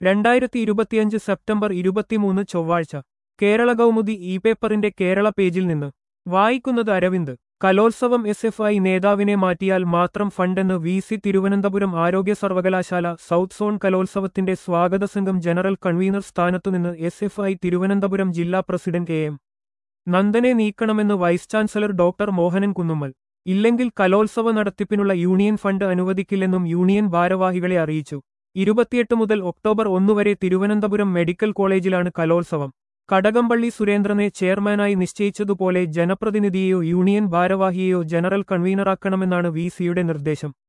രണ്ടായിരത്തി ഇരുപത്തിയഞ്ച് സെപ്റ്റംബർ ഇരുപത്തിമൂന്ന് ചൊവ്വാഴ്ച കേരള കൗമുദി ഇ പേപ്പറിന്റെ കേരള പേജിൽ നിന്ന് വായിക്കുന്നത് അരവിന്ദ് കലോത്സവം എസ് എഫ് ഐ നേതാവിനെ മാറ്റിയാൽ മാത്രം ഫണ്ടെന്ന് വി സി തിരുവനന്തപുരം ആരോഗ്യ സർവകലാശാല സൗത്ത് സോൺ കലോത്സവത്തിന്റെ സ്വാഗത സംഘം ജനറൽ കൺവീനർ സ്ഥാനത്തുനിന്ന് എസ് എഫ് ഐ തിരുവനന്തപുരം ജില്ലാ പ്രസിഡന്റ് എ എം നന്ദനെ നീക്കണമെന്ന് vice chancellor doctor Mohanan Kunnummal ഇല്ലെങ്കിൽ കലോത്സവ നടത്തിപ്പിനുള്ള യൂണിയൻ ഫണ്ട് അനുവദിക്കില്ലെന്നും യൂണിയൻ ഭാരവാഹികളെ അറിയിച്ചു ഇരുപത്തിയെട്ട് മുതൽ ഒക്ടോബർ ഒന്ന് വരെ തിരുവനന്തപുരം മെഡിക്കൽ കോളേജിലാണ് കലോത്സവം കടകംപള്ളി സുരേന്ദ്രനെ ചെയർമാനായി നിശ്ചയിച്ചതുപോലെ ജനപ്രതിനിധിയെയോ യൂണിയൻ ഭാരവാഹിയെയോ ജനറൽ കൺവീനറാക്കണമെന്നാണ് വി സിയുടെ നിർദ്ദേശം